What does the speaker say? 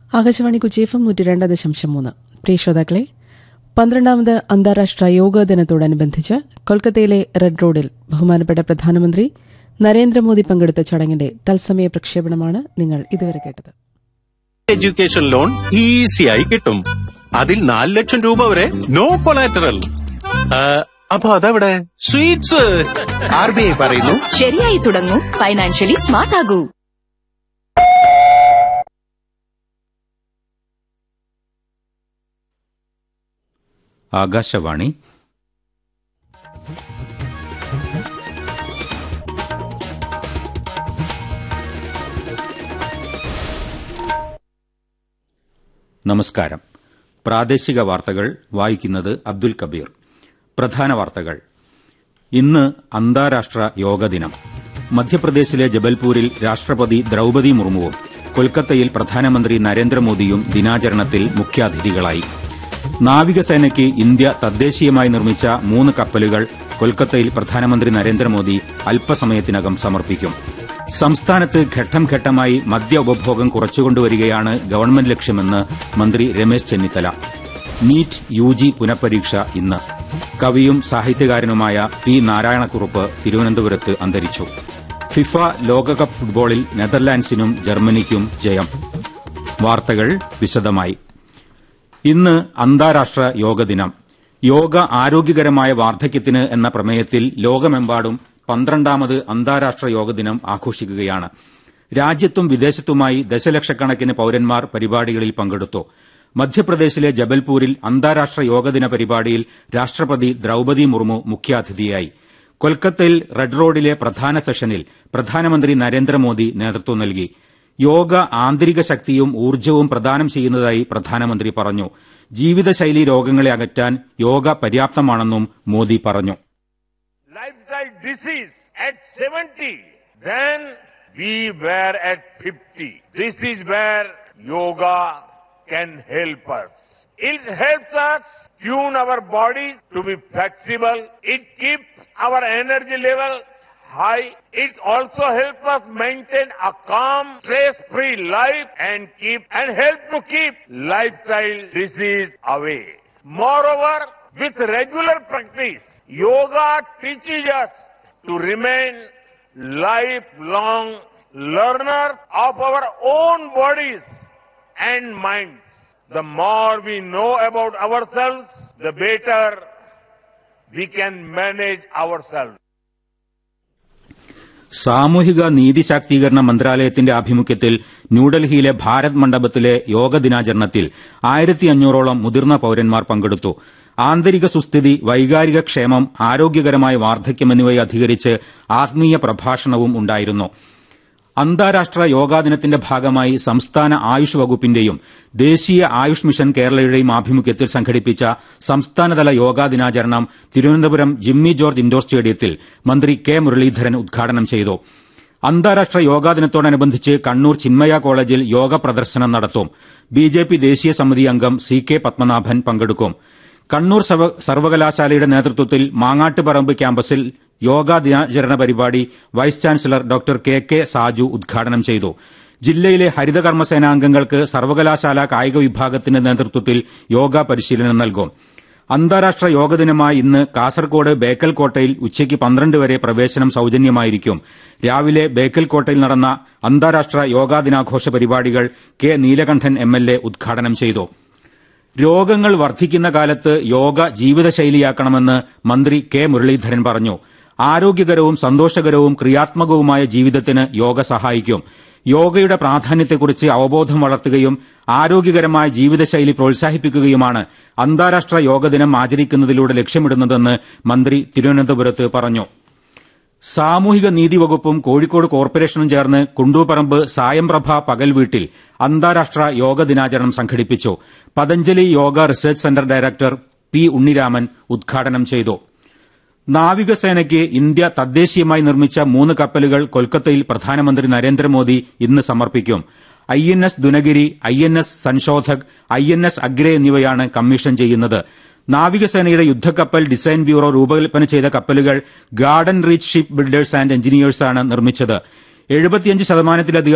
Akashvani Kochi F M നൂറ്റി രണ്ട് ദശാംശം മൂന്ന് പ്രിയ ശ്രോതാക്കളെ പന്ത്രണ്ടാമത് അന്താരാഷ്ട്ര യോഗ ദിനത്തോടനുബന്ധിച്ച് കൊൽക്കത്തയിലെ റെഡ് റോഡിൽ ബഹുമാനപ്പെട്ട പ്രധാനമന്ത്രി നരേന്ദ്രമോദി പങ്കെടുത്ത ചടങ്ങിന്റെ തത്സമയ പ്രക്ഷേപണമാണ് നിങ്ങൾ ഇതുവരെ കേട്ടത് എഡ്യൂക്കേഷൻ ലോൺ ഈസിയായി കിട്ടും അതിൽ നാല് ലക്ഷം രൂപ വരെ നോ കൊളാറ്ററൽ അപ്പൊ അതെവിടെ സ്വീറ്റ്സ് ആർ ബി ഐ പറയുന്നു ശരിയായി തുടങ്ങൂ ഫൈനാൻഷ്യലി സ്മാർട്ട് ആകൂ ആകാശവാണി നമസ്കാരം പ്രാദേശിക വാർത്തകൾ വായിക്കുന്നത് അബ്ദുൽ കബീർ പ്രധാന വാർത്തകൾ ഇന്ന് അന്താരാഷ്ട്ര യോഗ ദിനം മധ്യപ്രദേശിലെ ജബൽപൂരിൽ രാഷ്ട്രപതി ദ്രൌപതി മുർമുവും കൊൽക്കത്തയിൽ പ്രധാനമന്ത്രി നരേന്ദ്രമോദിയും ദിനാചരണത്തിൽ മുഖ്യാതിഥികളായി നാവികസേനയ്ക്ക് ഇന്ത്യ തദ്ദേശീയമായി നിർമ്മിച്ച മൂന്ന് കപ്പലുകൾ കൊൽക്കത്തയിൽ പ്രധാനമന്ത്രി നരേന്ദ്രമോദി അല്പസമയത്തിനകം സമർപ്പിക്കും സംസ്ഥാനത്ത് ഘട്ടം ഘട്ടമായി മദ്യ ഉപഭോഗം കുറച്ചുകൊണ്ടുവരികയാണ് ഗവൺമെന്റ് ലക്ഷ്യമെന്ന് മന്ത്രി Ramesh Chennithala NEET U G പുനഃപരീക്ഷ ഇന്ന് കവിയും സാഹിത്യകാരനുമായ പി നാരായണക്കുറുപ്പ് തിരുവനന്തപുരത്ത് അന്തരിച്ചു ഫിഫ ലോകകപ്പ് ഫുട്ബോളിൽ നെതർലാൻഡ്സിനും ജർമ്മനിക്കും ജയം വാർത്തകൾ വിശദമായി ഇന്ന് അന്താരാഷ്ട്ര യോഗ ദിനം യോഗ ആരോഗ്യകരമായ വാർദ്ധക്യത്തിന് എന്ന പ്രമേയത്തിൽ ലോകമെമ്പാടും പന്ത്രണ്ടാമത് അന്താരാഷ്ട്ര യോഗ ദിനം ആഘോഷിക്കുകയാണ് രാജ്യത്തും വിദേശത്തുമായി ദശലക്ഷക്കണക്കിന് പൌരന്മാർ പരിപാടികളിൽ പങ്കെടുത്തു മധ്യപ്രദേശിലെ ജബൽപൂരിൽ അന്താരാഷ്ട്ര യോഗദിന പരിപാടിയിൽ രാഷ്ട്രപതി ദ്രൌപതി മുർമു മുഖ്യാതിഥിയായി കൊൽക്കത്തയിൽ റെഡ് റോഡിലെ പ്രധാന സെഷനിൽ പ്രധാനമന്ത്രി നരേന്ദ്രമോദി നേതൃത്വം നൽകി യോഗ ആന്തരിക ശക്തിയും ഊർജ്ജവും പ്രദാനം ചെയ്യുന്നതായി പ്രധാനമന്ത്രി പറഞ്ഞു ജീവിതശൈലി രോഗങ്ങളെ അകറ്റാൻ യോഗ പര്യാപ്തമാണെന്നും മോദി പറഞ്ഞു lifestyle disease at 70, then we were at 50. This is where yoga can help us. It helps us tune our bodies to be flexible. It keeps our energy level high. It also helps us maintain a calm, stress-free life and keep and help to keep lifestyle disease away. Moreover, with regular practice, yoga teaches us to remain lifelong learners of our own bodies and minds. The more we know about ourselves, the better we can manage ourselves. സാമൂഹിക നീതി ശാക്തീകരണ മന്ത്രാലയത്തിന്റെ ആഭിമുഖ്യത്തിൽ ന്യൂഡൽഹിയിലെ ഭാരത് മണ്ഡപത്തിലെ യോഗ ദിനാചരണത്തിൽ ആയിരത്തി അഞ്ഞൂറോളം മുതിർന്ന പൌരന്മാർ പങ്കെടുത്തു ആന്തരിക സുസ്ഥിതി വൈകാരിക ക്ഷേമം ആരോഗ്യകരമായ വാർദ്ധക്യം എന്നിവയെ അധികരിച്ച് ആത്മീയ പ്രഭാഷണവും ഉണ്ടായിരുന്നു അന്താരാഷ്ട്ര യോഗാ ദിനത്തിന്റെ ഭാഗമായി സംസ്ഥാന ആയുഷ് വകുപ്പിന്റെയും ദേശീയ ആയുഷ് മിഷൻ കേരളയുടെയും ആഭിമുഖ്യത്തിൽ സംഘടിപ്പിച്ച സംസ്ഥാനതല യോഗാ ദിനാചരണം തിരുവനന്തപുരം ജിമ്മി ജോർജ് ഇൻഡോർ സ്റ്റേഡിയത്തിൽ മന്ത്രി കെ മുരളീധരൻ ഉദ്ഘാടനം ചെയ്തു അന്താരാഷ്ട്ര യോഗാ ദിനത്തോടനുബന്ധിച്ച് കണ്ണൂർ ചിന്മയ കോളേജിൽ യോഗ പ്രദർശനം നടത്തും ബിജെപി ദേശീയ സമിതി അംഗം സി കെ പത്മനാഭൻ പങ്കെടുക്കും കണ്ണൂർ സർവകലാശാലയുടെ നേതൃത്വത്തിൽ മാങ്ങാട്ടുപറമ്പ് ക്യാമ്പസിൽ യോഗാ ദിനാചരണ പരിപാടി vice chancellor doctor K K Saju ഉദ്ഘാടനം ചെയ്തു ജില്ലയിലെ ഹരിതകർമ്മസേനാംഗങ്ങൾക്ക് സർവകലാശാല കായിക വിഭാഗത്തിന്റെ നേതൃത്വത്തിൽ യോഗ പരിശീലനം നൽകും അന്താരാഷ്ട്ര യോഗ ദിനമായ ഇന്ന് കാസർകോട് ബേക്കൽ കോട്ടയിൽ ഉച്ചയ്ക്ക് പന്ത്രണ്ട് വരെ പ്രവേശനം സൌജന്യമായിരിക്കും രാവിലെ ബേക്കൽ കോട്ടയിൽ നടന്ന അന്താരാഷ്ട്ര യോഗാ ദിനാഘോഷ പരിപാടികൾ K Neelakandan M L A ഉദ്ഘാടനം ചെയ്തു രോഗങ്ങൾ വർദ്ധിക്കുന്ന കാലത്ത് യോഗ ജീവിതശൈലിയാക്കണമെന്ന് മന്ത്രി കെ മുരളീധരൻ പറഞ്ഞു ആരോഗ്യകരവും സന്തോഷകരവും ക്രിയാത്മകവുമായ ജീവിതത്തിന് യോഗ സഹായിക്കും യോഗയുടെ പ്രാധാന്യത്തെക്കുറിച്ച് അവബോധം വളർത്തുകയും ആരോഗ്യകരമായ ജീവിതശൈലി പ്രോത്സാഹിപ്പിക്കുകയുമാണ് അന്താരാഷ്ട്ര യോഗ ദിനം ആചരിക്കുന്നതിലൂടെ ലക്ഷ്യമിടുന്നതെന്ന് മന്ത്രി തിരുവനന്തപുരത്ത് പറഞ്ഞു സാമൂഹിക നീതി വകുപ്പും കോഴിക്കോട് കോർപ്പറേഷനും ചേർന്ന് കുണ്ടൂപ്പറമ്പ് സായംപ്രഭ പകൽ വീട്ടിൽ അന്താരാഷ്ട്ര യോഗ ദിനാചരണം സംഘടിപ്പിച്ചു Patanjali Yoga research centre director P Unniraman ഉദ്ഘാടനം ചെയ്തു നാവികസേനയ്ക്ക് ഇന്ത്യ തദ്ദേശീയമായി നിർമ്മിച്ച മൂന്ന് കപ്പലുകൾ കൊൽക്കത്തയിൽ പ്രധാനമന്ത്രി നരേന്ദ്രമോദി ഇന്ന് സമർപ്പിക്കും I N S Dunagiri I N S Sanshodhak I N S അഗ്രേ എന്നിവയാണ് കമ്മീഷൻ ചെയ്യുന്നത് നാവികസേനയുടെ യുദ്ധക്കപ്പൽ ഡിസൈൻ ബ്യൂറോ രൂപകൽപ്പന ചെയ്ത കപ്പലുകൾ Garden Reach Ship Builders and എഞ്ചിനീയേഴ്സാണ് നിർമ്മിച്ചത് എഴുപത്തിയഞ്ച് ശതമാനത്തിലധികം